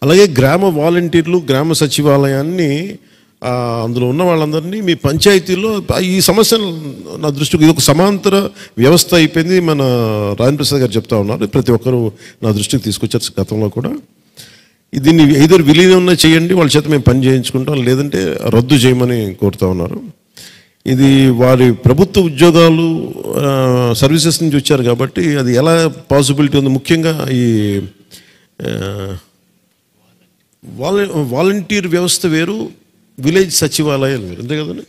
అలాగే గ్రామ వాలంటీర్లు గ్రామ సచివాలయాన్ని ఆ, అందులో ఉన్న వాళ్ళందరినీ మీ పంచాయతీల్లో ఈ సమస్య నా దృష్టికి ఇది ఒక సమాంతర వ్యవస్థ అయిపోయింది మన రాజేంద్ర ప్రసాద్ గారు చెప్తా ఉన్నారు ప్రతి ఒక్కరు నా దృష్టికి తీసుకొచ్చారు గతంలో కూడా దీన్ని ఏదో విలీనం చేయండి వాళ్ళ చేత మేము పని చేయించుకుంటాం లేదంటే రద్దు చేయమని కోరుతా ఉన్నారు ఇది వారి ప్రభుత్వ ఉద్యోగాలు ఆ, సర్వీసెస్ నుంచి వచ్చారు కాబట్టి అది ఎలా పాసిబిలిటీ ఉంది ముఖ్యంగా ఈ ఆ, వాల వాలంటీర్ వ్యవస్థ వేరు విలేజ్ సచివాలయాలు వేరు అంతే కదండి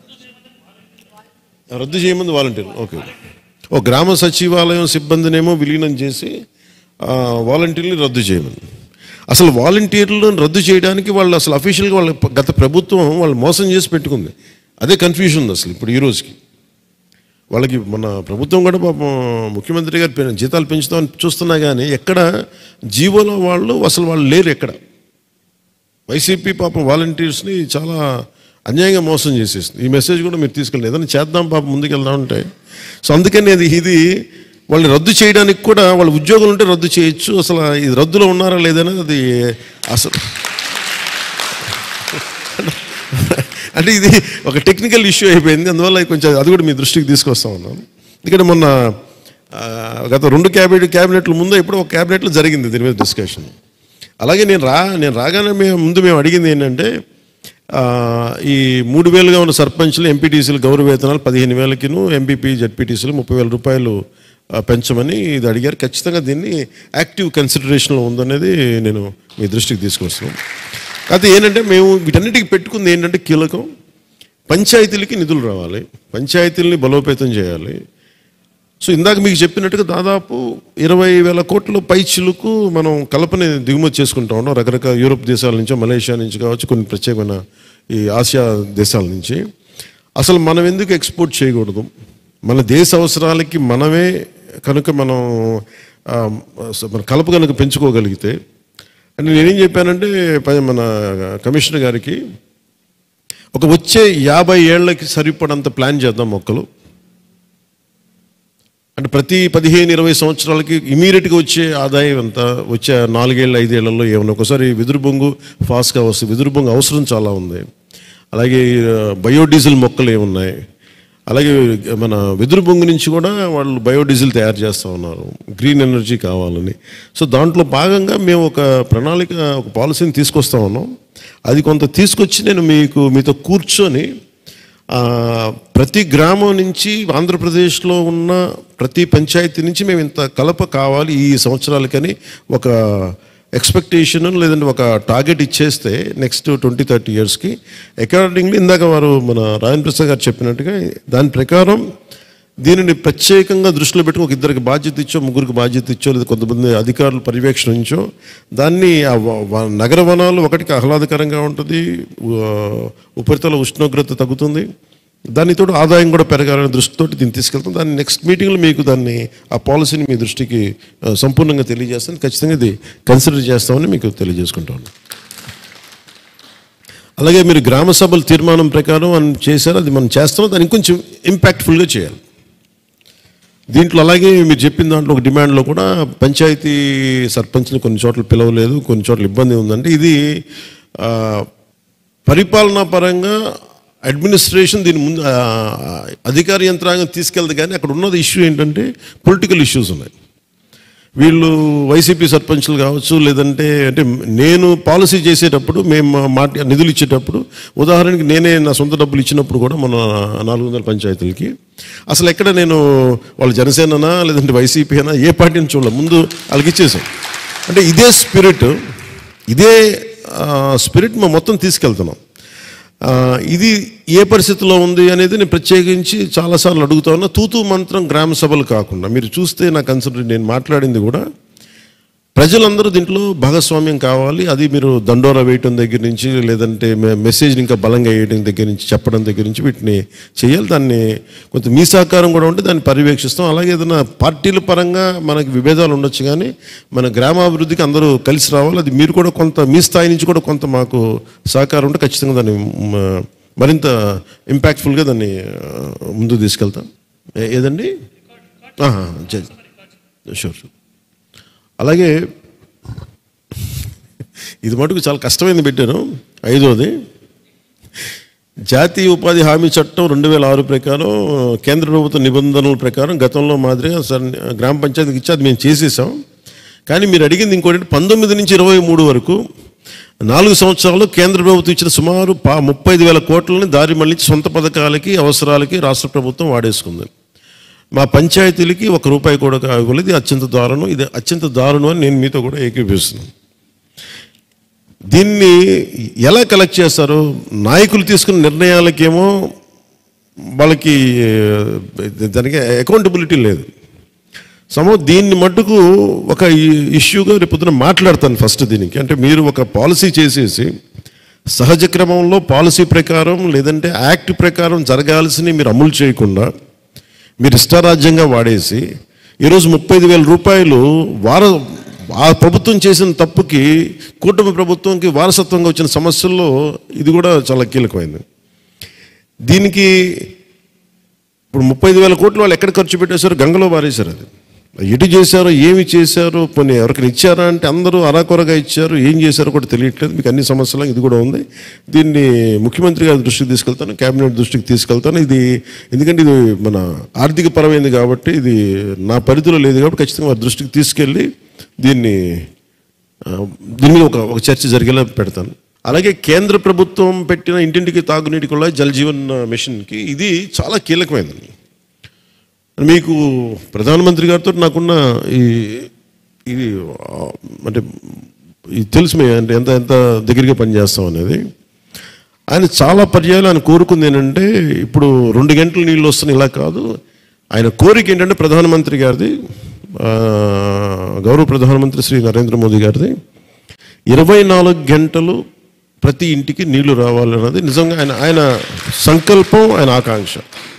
రద్దు చేయమంది వాలంటీర్ ఓకే ఓ గ్రామ సచివాలయం సిబ్బందినేమో విలీనం చేసి ఆ, వాలంటీర్ని రద్దు చేయమని అసలు వాలంటీర్లను రద్దు చేయడానికి వాళ్ళు అసలు అఫీషియల్గా వాళ్ళ గత ప్రభుత్వం వాళ్ళు మోసం చేసి పెట్టుకుంది అదే కన్ఫ్యూజన్ ఉంది అసలు ఇప్పుడు ఈ రోజుకి వాళ్ళకి మన ప్రభుత్వం కూడా పాపం ముఖ్యమంత్రి గారు పె- జీతాలు పెంచుతామని చూస్తున్నా కానీ ఎక్కడ జీవోలో వాళ్ళు అసలు వాళ్ళు లేరు ఎక్కడ వైసీపీ పాపం వాలంటీర్స్ని చాలా అన్యాయంగా మోసం చేసేస్తుంది ఈ మెసేజ్ కూడా మీరు తీసుకెళ్ళి ఏదైనా చేద్దాం పాపం ముందుకు వెళ్దాం అంటే సో అందుకని అది ఇది వాళ్ళని రద్దు చేయడానికి కూడా వాళ్ళ ఉద్యోగులు ఉంటే రద్దు చేయొచ్చు అసలు ఇది రద్దులో ఉన్నారా లేదనేది అది అసలు అంటే ఇది ఒక టెక్నికల్ ఇష్యూ అయిపోయింది అందువల్ల కొంచెం అది కూడా మీ దృష్టికి తీసుకొస్తా ఉన్నాను ఇక్కడ మొన్న ఆ, గత రెండు క్యాబినెట్ క్యాబినెట్ల ముందు ఎప్పుడో ఒక క్యాబినెట్లో జరిగింది దీని మీద డిస్కషన్ అలాగే నేను రా నేను రాగానే మేము ముందు మేము అడిగింది ఏంటంటే ఆ, ఈ మూడు వేలుగా ఉన్న సర్పంచ్లు ఎంపీటీసీలు గౌరవ వేతనాలు పదిహేను వేలకిను ఎంపీపీ జడ్పీటీసీలు ముప్పై వేల రూపాయలు ఆ, పెంచమని ఇది అడిగారు ఖచ్చితంగా దీన్ని యాక్టివ్ కన్సిడరేషన్లో ఉందనేది నేను మీ దృష్టికి తీసుకొస్తున్నాను కాకపోతే ఏంటంటే మేము వీటన్నిటికి పెట్టుకుంది ఏంటంటే కీలకం పంచాయతీలకి నిధులు రావాలి పంచాయతీలని బలోపేతం చేయాలి సో ఇందాక మీకు చెప్పినట్టుగా దాదాపు ఇరవై వేల కోట్ల పై చిలుకు మనం కలపని దిగుమతి చేసుకుంటా ఉన్నాం రకరకాల యూరోప్ దేశాల నుంచో మలేషియా నుంచి కావచ్చు కొన్ని ప్రత్యేకమైన ఈ ఆసియా దేశాల నుంచి అసలు మనం ఎందుకు ఎక్స్పోర్ట్ చేయకూడదు మన దేశ అవసరాలకి మనమే కనుక మనం ఆ, మన కలప కనుక పెంచుకోగలిగితే అంటే నేనేం చెప్పానంటే ప- మన కమిషనర్ గారికి ఒక వచ్చే యాభై ఏళ్ళకి సరిపడంత ప్లాన్ చేద్దాం మొక్కలు అంటే ప్రతి పదిహేను ఇరవై సంవత్సరాలకి ఇమీడియట్గా వచ్చే ఆదాయం ఎంత వచ్చే నాలుగేళ్ళు ఐదేళ్లలో ఏమన్నా ఒకసారి వెదురు బొంగు ఫాస్ట్గా వస్తుంది వెదురు బొంగు అవసరం చాలా ఉంది అలాగే ఆ, బయోడీజిల్ మొక్కలు ఏమున్నాయి అలాగే మన వెదురు బొంగు నుంచి కూడా వాళ్ళు బయోడీజిల్ తయారు చేస్తూ ఉన్నారు గ్రీన్ ఎనర్జీ కావాలని సో దాంట్లో భాగంగా మేము ఒక ప్రణాళిక ఒక పాలసీని తీసుకొస్తా ఉన్నాం అది కొంత తీసుకొచ్చి నేను మీకు మీతో కూర్చొని ఆ, ప్రతి గ్రామం నుంచి ఆంధ్రప్రదేశ్లో ఉన్న ప్రతి పంచాయతీ నుంచి మేము ఇంత కలప కావాలి ఈ సంవత్సరాలకని ఒక ఎక్స్పెక్టేషన్ లేదంటే ఒక టార్గెట్ ఇచ్చేస్తే నెక్స్ట్ ట్వంటీ థర్టీ ఇయర్స్కి అకార్డింగ్లీ ఇందాక వారు మన రాజన్ ప్రసాద్ గారు చెప్పినట్టుగా దాని ప్రకారం దీనిని ప్రత్యేకంగా దృష్టిలో పెట్టుకుని ఒక ఇద్దరికి బాధ్యత ఇచ్చో ముగ్గురికి బాధ్యత ఇచ్చో లేదా కొంతమంది అధికారులు పర్యవేక్షణ ఉంచో దాన్ని ఆ వ- వ- నగర వనాలు ఒకటికి ఆహ్లాదకరంగా ఉంటుంది ఉ- ఉపరితల ఉష్ణోగ్రత తగ్గుతుంది దానితో ఆదాయం కూడా పెరగాలనే దృష్టితో దీన్ని తీసుకెళ్తాం దాన్ని నెక్స్ట్ మీటింగ్లో మీకు దాన్ని ఆ పాలసీని మీ దృష్టికి ఆ, సంపూర్ణంగా తెలియజేస్తాను ఖచ్చితంగా ఇది కన్సిడర్ చేస్తామని మీకు తెలియజేసుకుంటాను అలాగే మీరు గ్రామ సభల తీర్మానం ప్రకారం అని చేశారు అది మనం చేస్తాం దాన్ని ఇంకొంచెం ఇంపాక్ట్ఫుల్గా చేయాలి దీంట్లో అలాగే మీరు చెప్పిన దాంట్లో ఒక డిమాండ్లో కూడా పంచాయతీ సర్పంచ్ని కొన్ని చోట్ల పిలవలేదు కొన్ని చోట్ల ఇబ్బంది ఉందంటే ఇది ఆ, పరిపాలనా పరంగా అడ్మినిస్ట్రేషన్ దీని ముందు ఆ, అధికార యంత్రాంగం తీసుకెళ్దు కానీ అక్కడ ఉన్నది ఇష్యూ ఏంటంటే పొలిటికల్ ఇష్యూస్ ఉన్నాయి వీళ్ళు వైసీపీ సర్పంచ్లు కావచ్చు లేదంటే అంటే నేను పాలసీ చేసేటప్పుడు మేము మా మాట నిధులు ఇచ్చేటప్పుడు ఉదాహరణకి నేనే నా సొంత డబ్బులు ఇచ్చినప్పుడు కూడా మన నాలుగు వందల పంచాయతీలకి అసలు ఎక్కడ నేను వాళ్ళు జనసేననా లేదంటే వైసీపీ అయినా ఏ పార్టీని చూడాలి ముందు వాళ్ళకి ఇచ్చేసాం అంటే ఇదే స్పిరిట్ ఇదే స్పిరిట్ మేము మొత్తం తీసుకెళ్తున్నాం ఆ, ఇది ఏ పరిస్థితిలో ఉంది అనేది నేను ప్రత్యేకించి చాలాసార్లు అడుగుతా ఉన్నా తూతూ మంత్రం గ్రామ సభలు కాకుండా మీరు చూస్తే నా కన్సల్ట్ నేను మాట్లాడింది కూడా ప్రజలందరూ దీంట్లో భాగస్వామ్యం కావాలి అది మీరు దండోరా వేయటం దగ్గర నుంచి లేదంటే మె- మెసేజ్ని ఇంకా బలంగా వేయడం దగ్గర నుంచి చెప్పడం దగ్గర నుంచి వీటిని చేయాలి దాన్ని కొంత మీ సహకారం కూడా ఉంటే దాన్ని పర్యవేక్షిస్తాం అలాగే ఏదైనా పార్టీల పరంగా మనకి విభేదాలు ఉండొచ్చు కానీ మన గ్రామాభివృద్ధికి అందరూ కలిసి రావాలి అది మీరు కూడా కొంత మీ స్థాయి నుంచి కూడా కొంత మాకు సహకారం ఉంటే ఖచ్చితంగా దాన్ని మ- మరింత ఇంపాక్ట్ఫుల్గా దాన్ని ఆ, ముందుకు తీసుకెళ్తాం ఏ- ఏదండి షూర్ అలాగే ఇది మటుకు చాలా కష్టమైంది పెట్టాను ఐదోది జాతీయ ఉపాధి హామీ చట్టం రెండు వేల ఆరు ప్రకారం కేంద్ర ప్రభుత్వ నిబంధనల ప్రకారం గతంలో మాదిరిగా సార్ గ్రామ పంచాయతీకి ఇచ్చి అది మేము చేసేసాం కానీ మీరు అడిగింది ఇంకోటి పంతొమ్మిది నుంచి ఇరవై మూడు వరకు నాలుగు సంవత్సరాలు కేంద్ర ప్రభుత్వం ఇచ్చిన సుమారు పా ముప్పై ఐదు వేల కోట్లని దారి మళ్ళించి సొంత పథకాలకి అవసరాలకి రాష్ట్ర ప్రభుత్వం వాడేసుకుంది మా పంచాయతీలకి ఒక రూపాయి కూడా ఇవ్వలేదు ఇది అత్యంత దారుణం ఇది అత్యంత దారుణం అని నేను మీతో కూడా ఏకీపిస్తున్నాను దీన్ని ఎలా కలెక్ట్ చేస్తారు నాయకులు తీసుకున్న నిర్ణయాలకేమో వాళ్ళకి ఏ, దానికి అకౌంటబిలిటీ లేదు సమో దీన్ని మట్టుకు ఒక ఇ- ఇష్యూగా రేపు పొద్దున మాట్లాడతాను ఫస్ట్ దీనికి అంటే మీరు ఒక పాలసీ చేసేసి సహజ క్రమంలో పాలసీ ప్రకారం లేదంటే యాక్ట్ ప్రకారం జరగాల్సినవి మీరు అమలు చేయకుండా మీరు ఇష్టారాజ్యంగా వాడేసి ఈరోజు ముప్పై ఐదు వేల రూపాయలు వార ఆ ప్రభుత్వం చేసిన తప్పుకి కూటమి ప్రభుత్వంకి వారసత్వంగా వచ్చిన సమస్యల్లో ఇది కూడా చాలా కీలకమైంది దీనికి ఇప్పుడు ముప్పై ఐదు వేల కోట్లు వాళ్ళు ఎక్కడ ఖర్చు పెట్టేశారు గంగలో పారేశారు అది ఎటు చేశారో ఏమి చేశారో కొన్ని ఎవరికైనా ఇచ్చారా అంటే అందరూ అరాకొరగా ఇచ్చారు ఏం చేశారో కూడా తెలియట్లేదు మీకు అన్ని సమస్యలు ఇది కూడా ఉంది దీన్ని ముఖ్యమంత్రి గారి దృష్టికి తీసుకెళ్తాను కేబినెట్ దృష్టికి తీసుకెళ్తాను ఇది ఎందుకంటే ఇది మన ఆర్థిక పరమైంది కాబట్టి ఇది నా పరిధిలో లేదు కాబట్టి ఖచ్చితంగా వారి దృష్టికి తీసుకెళ్ళి దీన్ని ఆ, దీని మీద ఒక ఒక చర్చ జరిగేలా పెడతాను అలాగే కేంద్ర ప్రభుత్వం పెట్టిన ఇంటింటికి తాగునీటి కూడా జల్ జీవన్ మిషన్కి ఇది చాలా కీలకమైనది మీకు ప్రధానమంత్రి గారితో నాకున్న ఈ ఇది ఆ, అంటే ఇది తెలుసు మీ అంటే ఎంత ఎంత దగ్గరగా పనిచేస్తాం అనేది ఆయన చాలా పర్యాయాలు ఆయన కోరుకుంది ఏంటంటే ఇప్పుడు రెండు గంటలు నీళ్ళు వస్తున్నాయి ఇలా కాదు ఆయన కోరిక ఏంటంటే ప్రధానమంత్రి గారిది ఆ, గౌరవ ప్రధానమంత్రి శ్రీ నరేంద్ర మోదీ గారిది ఇరవై నాలుగు గంటలు ప్రతి ఇంటికి నీళ్లు రావాలన్నది నిజంగా ఆయన ఆయన సంకల్పం ఆయన ఆకాంక్ష